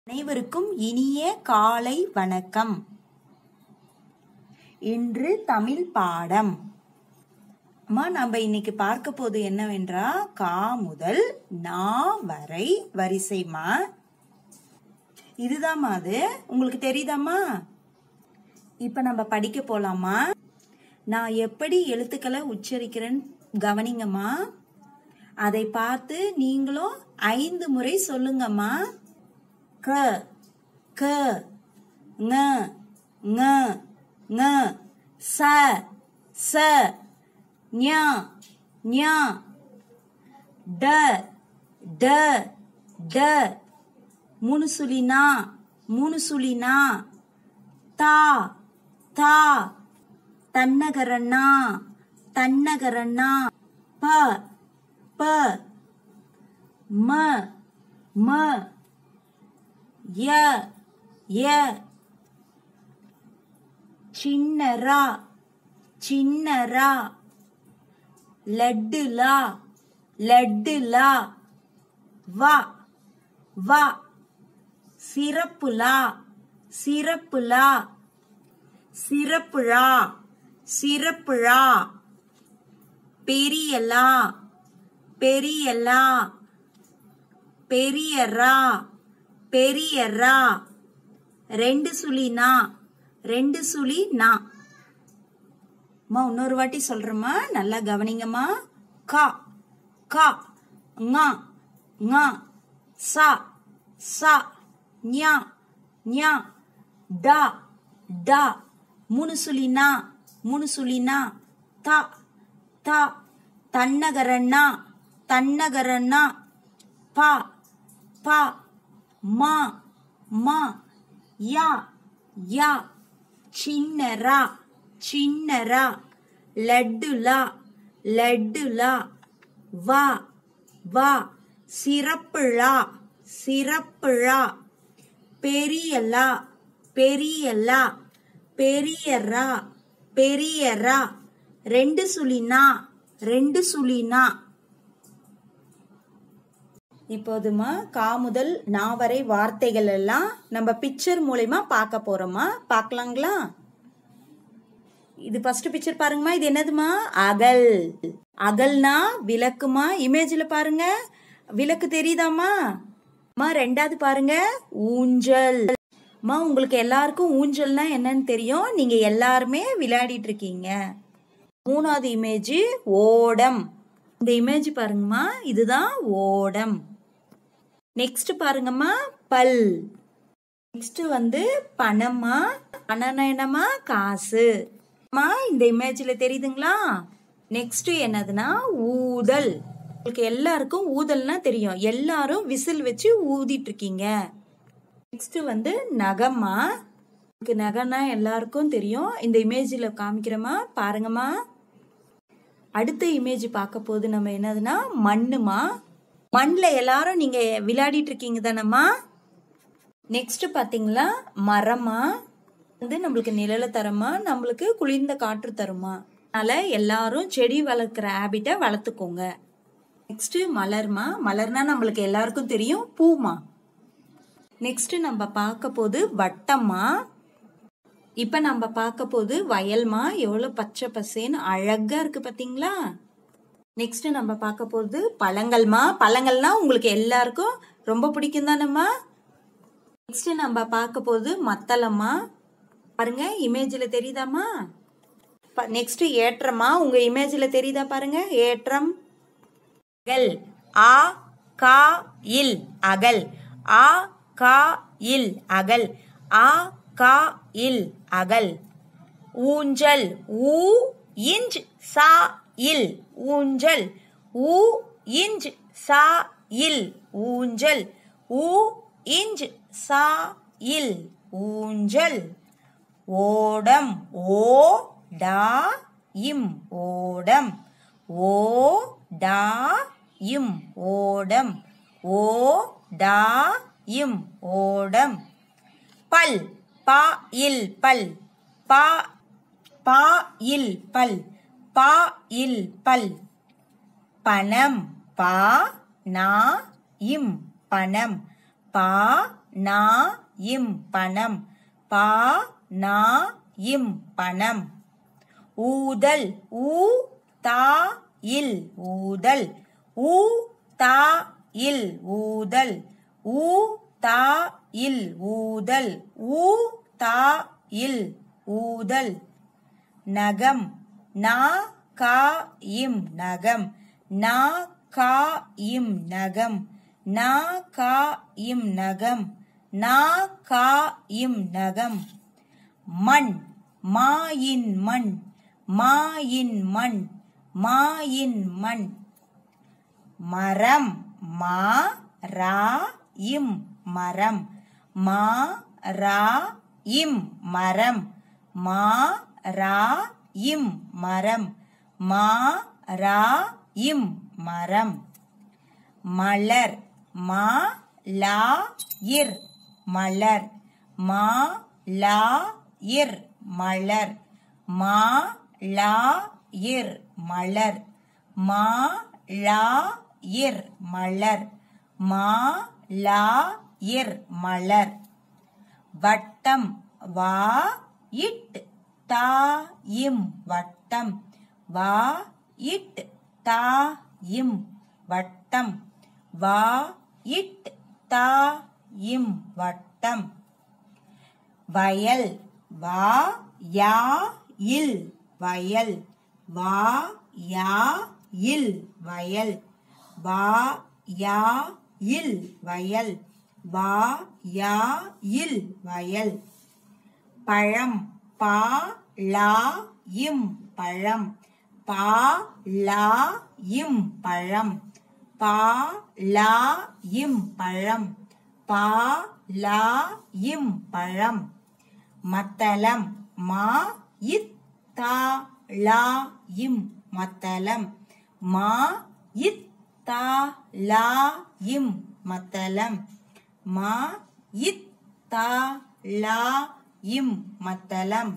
அனைவருக்கும் இனிய காலை வணக்கம் இன்று தமிழ் பாடம் அம்மா நம்ம இன்னைக்கு பார்க்க போது என்னவென்றா கா முதல் நா வரை வரிசைமா இதுதாம்மா அது உங்களுக்கு தெரியுதாம்மா இப்ப நம்ம படிக்க போலாமா நான் எப்படி எழுத்துக்களை உச்சரிக்கிறேன்னு கவனிங்கம்மா அதை பார்த்து நீங்களும் ஐந்து முறை சொல்லுங்கம்மா க க ங ங ங ச ச ஞ ஞ ட ட ட மூணு சுழினா மூணு சுழினா தா தா தன்னகரண்ணா தன்னகரண்ணா ப ப ம ம ய ய சின்னரா சின்னரா லட்டுலா லட்டுலா வா வா சிறப்புலா சிறப்புலா சிறப்புழா சிறப்புழா பெரியலா பெரியலா பெரியரா பெரியரா ரெண்டு சுழினா ரெண்டு சுழி நா அம்மா இன்னொரு வாட்டி சொல்றேம்மா நல்லா கவனிங்கம்மா கா கா ங ங சா சா ஞா ஞா டா டா மூணு சுழினா மூணு சுழினா தா தா தன்னகரண்ணா தன்னகரண்ணா பா பா மா மா யா யா சின்னரா சின்னரா லட்டுலா லட்டுலா வா வா சிறப்புழா சிறப்புழா பெரியலா பெரியலா பெரியரா பெரியரா ரெண்டு சுழினா ரெண்டு சுழினா இப்போதுமா கா முதல் நா வரை வார்த்தைகள் எல்லாம் நம்ம பிக்சர் மூலயமா பார்க்க போறோமா பார்க்கலாங்களா இது ஃபர்ஸ்ட் பிக்சர் பாருங்கம்மா இது என்னதுமா அகல் அகல்னா விளக்குமா இமேஜ்ல பாருங்க விளக்கு தெரியுதாம்மா அம்மா ரெண்டாவது பாருங்க ஊஞ்சல் அம்மா உங்களுக்கு எல்லாருக்கும் ஊஞ்சல்னா என்னன்னு தெரியும் நீங்க எல்லாருமே விளையாடிட்டு இருக்கீங்க மூணாவது இமேஜ் ஓடம் இந்த இமேஜ் பாருங்கம்மா இதுதான் ஓடம் நெக்ஸ்ட் பாருங்கம்மா பல் நெக்ஸ்ட் வந்து பணமா பணம் என்னமா காசு அம்மா இந்த இமேஜ்ல தெரியுதுங்களா நெக்ஸ்ட் என்னதுன்னா ஊதல் உங்களுக்கு எல்லாருக்கும் ஊதல்னா தெரியும் எல்லாரும் விசில் வச்சு ஊதிட்டு இருக்கீங்க நெக்ஸ்ட் வந்து நகமா உங்களுக்கு நகைனா எல்லாருக்கும் தெரியும் இந்த இமேஜ்ல காமிக்கிறோமா பாருங்கம்மா அடுத்த இமேஜ் பார்க்க போது நம்ம என்னதுன்னா மண்ணுமா மண்ணில் எல்லாரும் நீங்க விளையாடிட்டு இருக்கீங்க தானம்மா நெக்ஸ்ட் பாத்தீங்களா மரமா வந்து நம்மளுக்கு நிழல தரமா நம்மளுக்கு குளிர்ந்த காற்று தருமா அதனால எல்லாரும் செடி வளர்க்குற ஹேபிட்டை வளர்த்துக்கோங்க நெக்ஸ்ட் மலர்மா மலர்னா நம்மளுக்கு எல்லாருக்கும் தெரியும் பூமா நெக்ஸ்ட் நம்ம பார்க்க போது வட்டமா இப்ப நம்ம பார்க்க போது வயல்மா எவ்வளவு பச்சை பசேன்னு அழகா இருக்கு பாத்தீங்களா நெக்ஸ்ட் நம்ம பார்க்க போது பழங்கள்மா பழங்கள்னா உங்களுக்கு எல்லாருக்கும் ரொம்ப பிடிக்கும் தானேம்மா நெக்ஸ்ட் நம்ம பார்க்க போது மத்தளம்மா பாருங்க இமேஜ்ல தெரியுதாம்மா நெக்ஸ்ட் ஏற்றமா உங்க இமேஜ்ல தெரியுதா பாருங்க ஏற்றம் அகல் ஆ கா இல் அகல் ஆ கா இல் அகல் ஆ கா இல் அகல் ஊஞ்சல் ஊ இஞ்ச் சா இல் ஊஞ்சல் ஊ இஞ்ச் சா இல் ஊஞ்சல் ஊ இஞ்ச் சா இல் ஊஞ்சல் ஓடம் ஓ டா இம் ஓடம் ஓ டா இம் ஓடம் ஓ டா இம் ஓடம் பல் பா இல் பல் பா பா இல் பல் பா இல் பல் பணம் பா நா இம் பணம் பா நா இம் பணம் பா நா இம் பணம் ஊதல் ஊ தா இல் ஊதல் ஊ தா இல் ஊதல் ஊ தா இல் ஊதல் ஊ தா இல் ஊதல் நகம் நா கா இம் நகம் நா கா இம் நகம் நா கா இம் நகம் நா கா இம் நகம் மண் மாயின் மண் மாயின் மண் மாயின் மண் மரம் மா ரா இம் மரம் மா ரா இம் மரம் மா ரா இம் மரம் மா ரா இம் மரம் மலர் மா லா இர் மலர் மா லா இர் மலர் மா லா இர் மலர் மா லா இர் மலர் மா லா இர் மலர் வட்டம் வா இட் தா இம் வட்டம் வா இட் தா இம் வட்டம் வா இட் தா இம் வட்டம் வயல் வா யா இல் வயல் வா யா இல் வயல் வா யா இல் வயல் வா யா இல் வயல் பழம் பா லா இம் பழம் பா லா இம் பழம் பா லா இம் பழம் பா லா இம் பழம் மத்தளம் மா இத் தா லா இம் மத்தளம் மா இத் தா லா இம் மத்தளம் மா இத் தா லா இம் மத்தளம்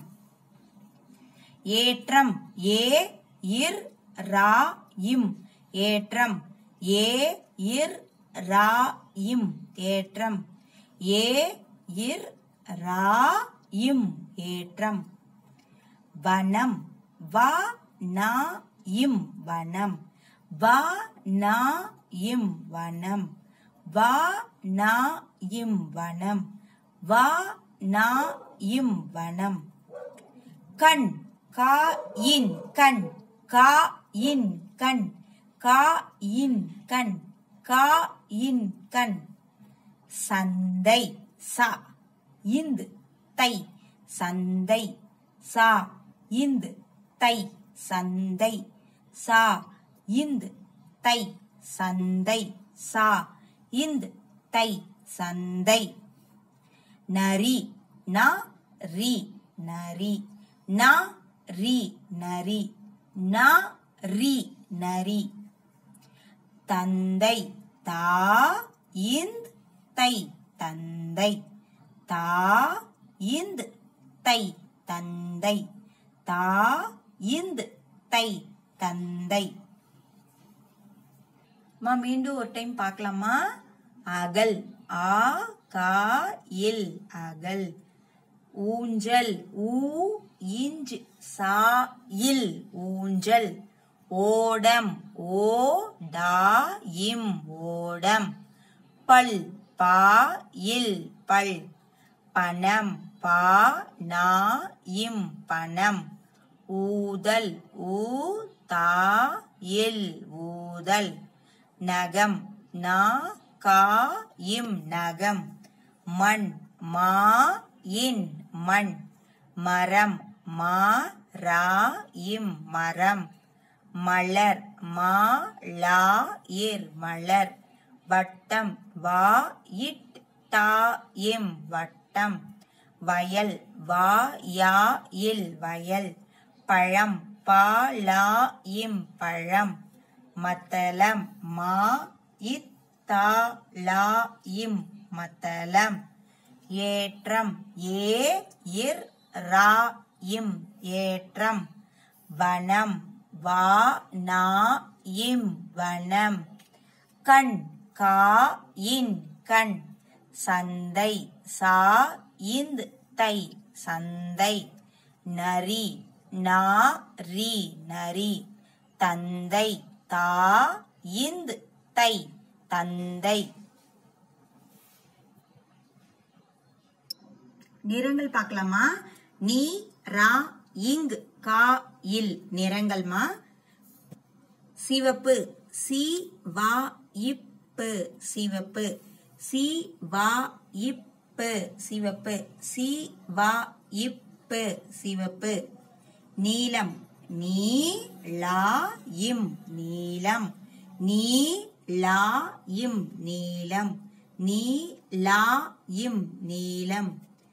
ஏற்றம் ஏ இர் ரா இம் ஏற்றம் ஏ இர் ரா இம் ஏற்றம் ஏ இர் ரா இம் ஏற்றம் வனம் வா நா இம் வனம் வா நா இம் வனம் வா நா இம் வனம் வா நா இம் வனம் கண் கா இன் கண் கா இன் கண் கா இன் கண் கா இன் கண் சந்தை சா இந்து தை சந்தை சா இந்து தை சந்தை சா இந்து தை சந்தை சா இந்து தை சந்தை நரி நா ரி நரி நா ரி நரி நா ரி நரி தந்தை தா இந்த் தை தந்தை தா இந்த் தை தந்தை தா இந்த் தை தந்தை மா மீண்டும் ஒரு டைம் பார்க்கலாமா அகல் ஆ கா இல் அகல் ஊஞ்சல் ஊ இஞ்ச் சா இல் ஊஞ்சல் ஓடம் ஓ டா இம் ஓடம் பல் பா இல் பல் பணம் பா நா இம் பணம் ஊதல் ஊ தா இல் ஊதல் நகம் நா கா இம் நகம் மண் மா இன் மண் மரம் மா ரா இம் மரம் மலர் மா லா இர் மலர் வட்டம் வா இட் தா இம் வட்டம் வயல் வா யா இல் வயல் பழம் பா லா இம் பழம் மத்தளம் மா இத் தா லா இம் மத்தளம் ஏற்றம் ஏ இர் ரா இம் ஏற்றம் வனம் வா நா இம் வனம் கண் கா இன் கண் சந்தை சா இந்த் தை சந்தை நரி நா ரி நரி தந்தை தா இந்த் தை தந்தை நிறங்கள் பார்க்கலாமா நீ ரா இங் கா இல் நிறங்கள்மா சிவப்பு சி வா இப்பு சிவப்பு சி வா இப்பு சிவப்பு சி வா இப்பு சிவப்பு நீலம் நீ லா இம் நீலம் நீ லா இம் நீலம் நீ லா இம் நீலம்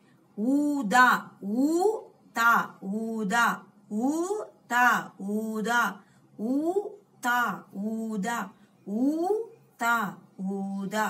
ஊதா ஊ தா ஊதா ஊ தா ஊதா ஊ தா ஊதா ஊ தா ஊதா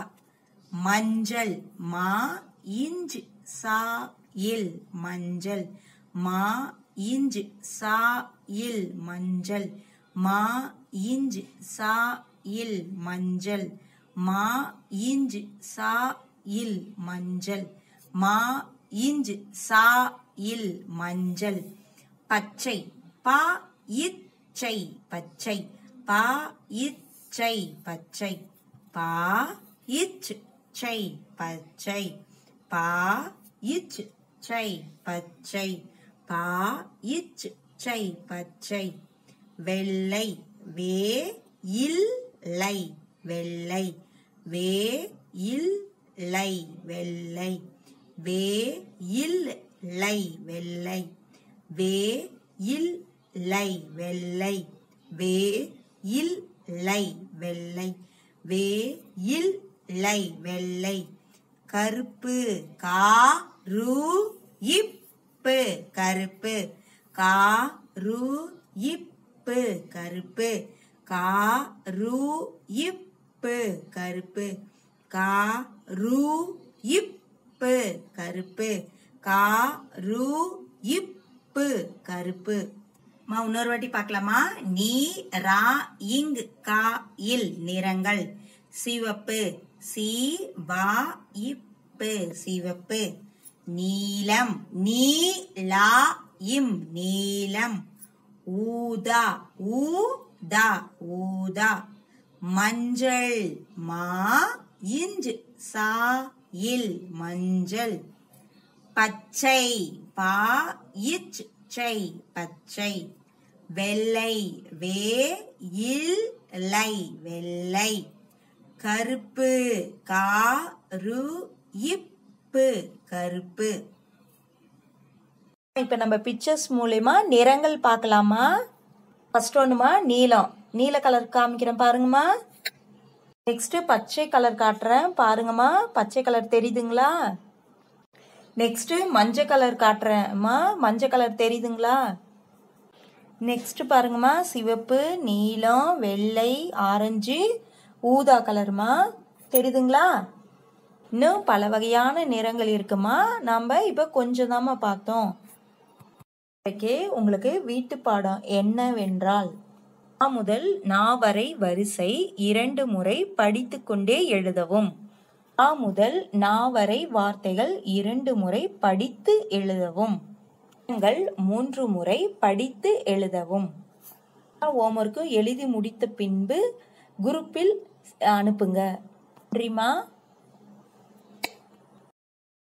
மஞ்சள் மா இஞ்ச் சா இல் மஞ்சள் மா இஞ்ச் சா இல் மஞ்சள் மா இஞ்ச் சா இல் மஞ்சள் மா இஞ்ச் சா இல் மஞ்சள் மா இஞ்ச் சா இல் மஞ்சள் பச்சை பா இச்சை பச்சை பா இச்சை பச்சை பா இச் சை பச்சை பா இச் சை பச்சை பா இச் சை பச்சை வெள்ளை வே இல் லை வெள்ளை வே இல் லை வெள்ளை வே இல் லை வெள்ளை வே இல் லை வெள்ளை வே இல் லை வெள்ளை வே இல் லை வெள்ளை கருப்பு கா ரு இப்பு கருப்பு கா ரு இப்பு கருப்பு கா ரு இப்பு கருப்பு கா ரு இப்பு கருப்பு கா ரு இப்பு கருப்பு மா இன்னொரு வாட்டி பார்க்கலாமா நீ ரா இங் கா இல் நிறங்கள் சிவப்பு சி வா இப்பு சிவப்பு நீலம் நீ லா இம் நீலம் ஊதா ஊ தா ஊதா மஞ்சள் மா இஞ்ச் சா இல் மஞ்சள் பச்சை பா இச் சை பச்சை வெள்ளை வே இல் லை வெள்ளை கருப்பு கா ரு இப்பு கருப்பு இப்போ நம்ம பிக்சர்ஸ் மூலயமா நிறங்கள் பார்க்கலாமா ஃபர்ஸ்ட் ஒன்றுமா நீலம் நீல கலர் காமிக்கிறேன் பாருங்கம்மா நெக்ஸ்ட் பச்சை கலர் காட்டுறேன் பாருங்கம்மா பச்சை கலர் தெரியுதுங்களா நெக்ஸ்ட் மஞ்சள் கலர் காட்டுறேன்மா மஞ்சள் கலர் தெரியுதுங்களா நெக்ஸ்ட் பாருங்கம்மா சிவப்பு நீலம் வெள்ளை ஆரஞ்சு ஊதா கலர்மா தெரியுதுங்களா இன்னும் பல வகையான நிறங்கள் இருக்குமா நம்ம இப்போ கொஞ்சம் தாம்மா பார்த்தோம் இன்றைக்கு உங்களுக்கு வீட்டு பாடம் என்னவென்றால் ஆ முதல் நா வரை வரிசை இரண்டு முறை படித்துக்கொண்டே எழுதவும் ஆ முதல் நா வரை வார்த்தைகள் இரண்டு முறை படித்து எழுதவும் நீங்கள் மூன்று முறை படித்து எழுதவும் ஹோம்ஒர்க்கு எழுதி முடித்த பின்பு குரூப்பில் அனுப்புங்க நன்றிம்மா